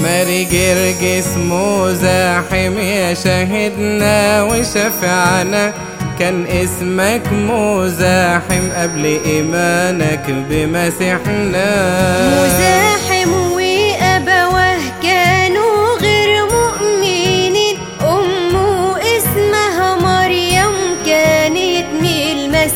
ماري جرجس مزاحم يا شاهدنا وشفعنا كان اسمك مزاحم قبل إيمانك بمسيحنا مزاحم وأبواه كانوا غير مؤمنين أمه اسمها مريم كانت من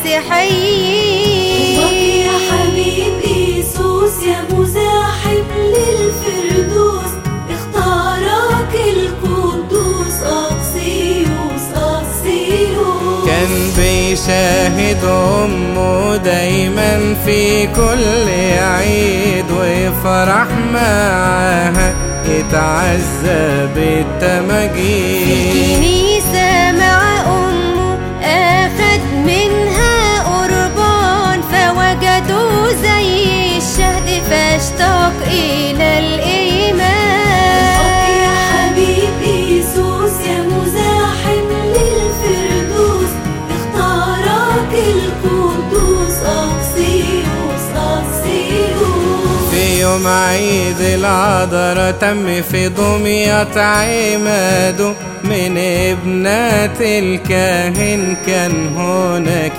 المسيحيين بابي يا حبيب يسوس يا مزاحم للفردوس اختارك القدوس أقسيوس أقسيوس كان بيشاهد أمه دايما في كل عيد ويفرح معاها يتعزى بالتماجيد الكنيسة مع أمه أخد منها قربان فوجدوا زي الشهد فاشتاق إلى الإيمان بابي يا حبيب يسوس يا مزاحم للفردوس اختارك القدوس أقسيوس أقسيوس في يوم عيد العذراء تم في دمياط عماده من ابنات الكاهن كان هناك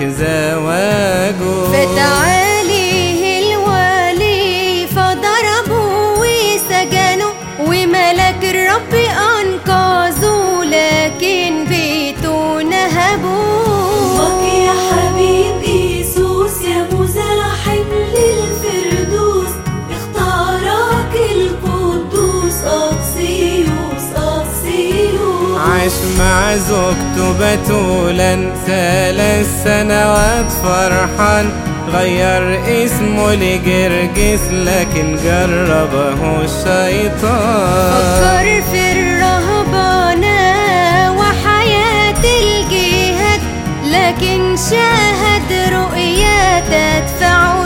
زواجه فتعاليه الوالي فضربوا وسجنوا وملك الرب أنقذوا لكن بيته نهبوه بابي يا حبيب يسوس يا مزاحم للفردوس اختارك القدوس أقسيوس أقسيوس عاش مع زوجته بتولا ثلاث سنوات فرحان غير اسمه لجرجس لكن جربه الشيطان فكر في الرهبانة وحياة الجهاد لكن شاهد رؤيا تدفع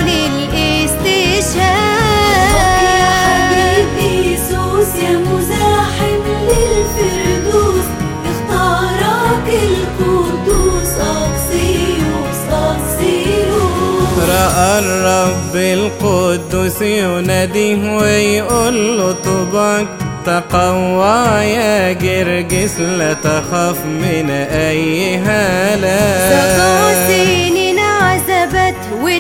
للاستشهاد بابي يا حبيب يسوس يا مزاحم للفردوس اختارك القدوس أقسيوس أقسيوس رأى الرب القدوس يناديه ويقول له طباك تقوى يا جرجس لا تخاف من أي سقى هلاك سنين عذبت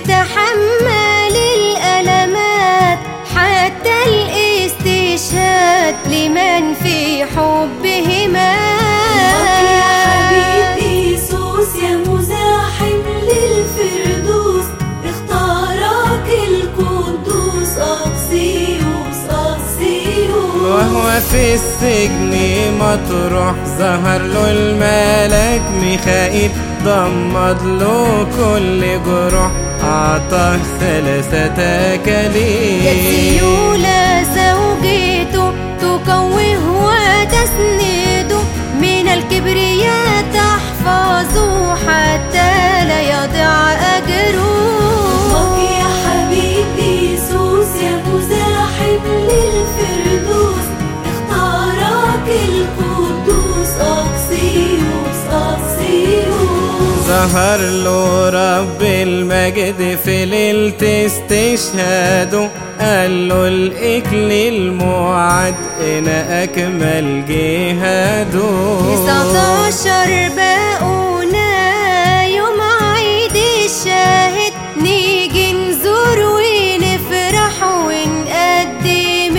وتحمل الألمات حتى الاستشهاد لمن في حبه بابي يا حبيب مات يسوس يا مزاحم للفردوس اختارك القدوس أقسيوس أقسيوس وهو في السجن مطروح ظهر له الملاك ميخائيل ضمد له كل جروح أعطاه ثلاثة جت أكاليل سيولة زوجته تقويه وتسنده من الكبرياء تحفظه حتى لا يضيع أجره بابي يا حبيب يسوس يا مزاحم للفردوس اختارك القدوس أقسيوس أقسيوس ظهر له رب المجد في ليلة استشهاده قال له الإكليل موعد إن أكمل جهاده 19 بقونا يوم عيد الشاهد نيجي نزور ونفرح ونقدم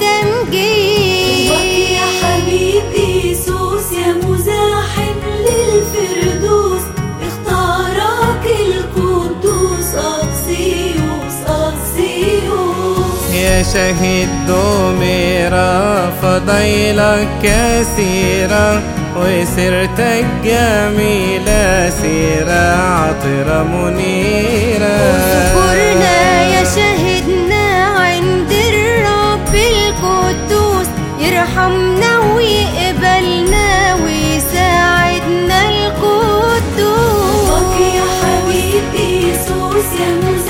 التمجيد بابي يا حبيب يسوس يا مزاحم للفردوس اختارك القدوس أقسيوس أقسيوس يا شهيد دوميرا فضيلك كثيرة وسيرتك جميلة سيرة عطرة منيرة اذكرنا يا شاهدنا عند الرب القدوس يرحمنا ويقبلنا ويساعدنا القدوس بابي يا حبيب يسوس يا مزاحم